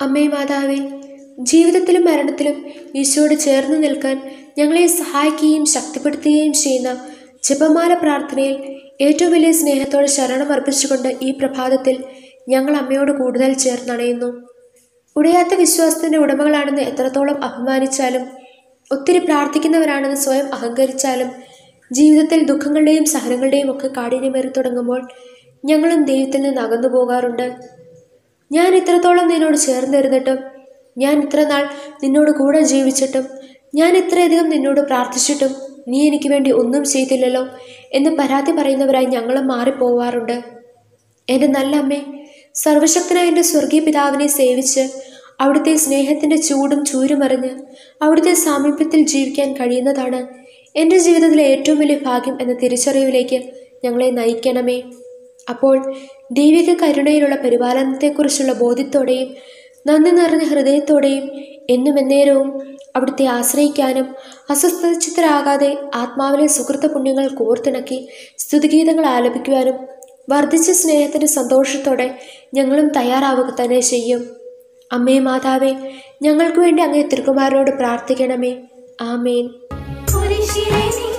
അമ്മേ മാതാവേ ജീവിതത്തിലും മരണത്തിലും ഈശോയോട് ചേർന്ന് നിൽക്കാൻ ഞങ്ങളെ സഹായിക്കുകയും ശക്തിപ്പെടുത്തുകയും ചെയ്യുന്ന ജപമാല പ്രാർത്ഥനയിൽ ഏറ്റവും വലിയ സ്നേഹത്തോടെ ശരണം അർപ്പിച്ചുകൊണ്ട് ഈ പ്രഭാതത്തിൽ ഞങ്ങൾ അമ്മയോട് കൂടുതൽ ചേർന്നണയുന്നു ഉടയാത്ത വിശ്വാസത്തിന്റെ ഉടമകളാണെന്ന് എത്രത്തോളം അഭിമാനിച്ചാലും ഒത്തിരി പ്രാർത്ഥിക്കുന്നവരാണെന്ന് സ്വയം അഹങ്കരിച്ചാലും ജീവിതത്തിൽ ദുഃഖങ്ങളുടെയും സഹനങ്ങളുടെയും ഒക്കെ കാഠിന്യമേറി തുടങ്ങുമ്പോൾ ഞങ്ങളും ദൈവത്തിൽ നിന്ന് അകന്നു പോകാറുണ്ട് ഞാൻ ഇത്രത്തോളം നിന്നോട് ചേർന്നിരുന്നിട്ടും ഞാൻ ഇത്ര നാൾ നിന്നോട് കൂടെ ജീവിച്ചിട്ടും ഞാൻ ഇത്രയധികം നിന്നോട് പ്രാർത്ഥിച്ചിട്ടും നീ എനിക്ക് വേണ്ടി ഒന്നും ചെയ്തില്ലല്ലോ എന്ന് പരാതി പറയുന്നവരായി ഞങ്ങളും മാറിപ്പോവാറുണ്ട് എൻ്റെ നല്ല അമ്മേ സർവശക്തനായ എൻ്റെ സ്വർഗീയ പിതാവിനെ സേവിച്ച് അവിടുത്തെ സ്നേഹത്തിൻ്റെ ചൂടും ചൂരുമറിഞ്ഞ് അവിടുത്തെ സാമീപ്യത്തിൽ ജീവിക്കാൻ കഴിയുന്നതാണ് എൻ്റെ ജീവിതത്തിലെ ഏറ്റവും വലിയ ഭാഗ്യം എന്ന തിരിച്ചറിവിലേക്ക് ഞങ്ങളെ നയിക്കണമേ അപ്പോൾ ദൈവിക കരുണയിലുള്ള പരിപാലനത്തെക്കുറിച്ചുള്ള ബോധ്യത്തോടെയും നന്ദി നിറഞ്ഞ ഹൃദയത്തോടെയും എന്നും എന്നേരവും അവിടുത്തെ ആശ്രയിക്കാനും അസ്വസ്ഥചിത്തരാകാതെ ആത്മാവിലെ സുഹൃത്ത പുണ്യങ്ങൾ കോർത്തിണക്കി സ്തുതിഗീതങ്ങൾ ആലപിക്കുവാനും വർദ്ധിച്ച സ്നേഹത്തിൻ്റെ സന്തോഷത്തോടെ ഞങ്ങളും തയ്യാറാവുക തന്നെ ചെയ്യും അമ്മേ മാതാവേ ഞങ്ങൾക്ക് വേണ്ടി അങ്ങേ തിരുക്കുമാരനോട് പ്രാർത്ഥിക്കണമേ ആമേൻ കുരിശിലെ നീ